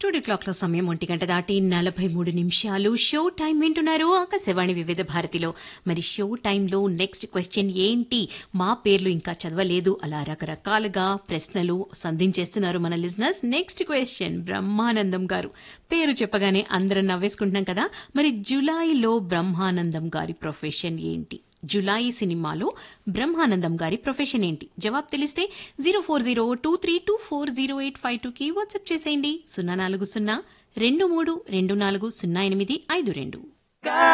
studio clock లో సమయం ఒంటి గంట దాటి నలభై మూడు నిమిషాలు షో టైం వింటున్నారు ఆకాశవాణి వివిధ భారతిలో మరి షో టైంలో నెక్స్ట్ క్వశ్చన్ ఏంటి మా పేర్లు ఇంకా చదవలేదు అలా రకరకాలుగా ప్రశ్నలు సంధించేస్తున్నారు మన లిజినెస్ నెక్స్ట్ క్వశ్చన్ బ్రహ్మానందం గారు పేరు చెప్పగానే అందరం నవ్వేసుకుంటున్నాం కదా మరి జులైలో బ్రహ్మానందం గారి ప్రొఫెషన్ ఏంటి జులై సినిమాలో బ్రహ్మానందం గారి ప్రొఫెషన్ ఏంటి జవాబు తెలిస్తే zero four zero two three two four zero eight five టూకి వాట్సాప్ చేసేయండి సున్నా నాలుగు సున్నా రెండు మూడు రెండు నాలుగు సున్నా ఎనిమిది ఐదు రెండు